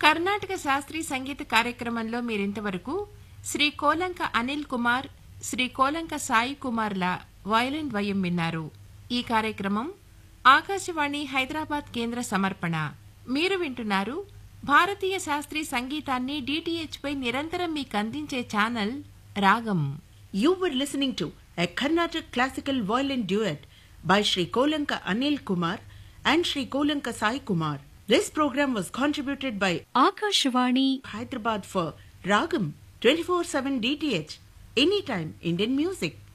కర్ణాటక శాస్త్రీయ సంగీత కార్యక్రమంలో మీరింతవరకు శ్రీ కోలంక అనిల్ కుమార్ శ్రీ కోలంక సాయి కుమార్ల వయలిన్ ద్వయం విన్నారు ఈ కార్యక్రమం ఆకాశవాణి హైదరాబాద్ కేంద్ర సమర్పణ మీరు వింటున్నారు భారతీయ శాస్త్రీయ సంగీతాన్ని డిటిహెచ్ పై నిరంతరం మీకు అందించే ఛానల్ రాగం You were listening to a Carnatic classical violin duet by Sri Kolanka Anil Kumar and Sri Kolanka Sai Kumar. This program was contributed by Akashvani Hyderabad for Ragam 24/7 DTH Anytime Indian Music.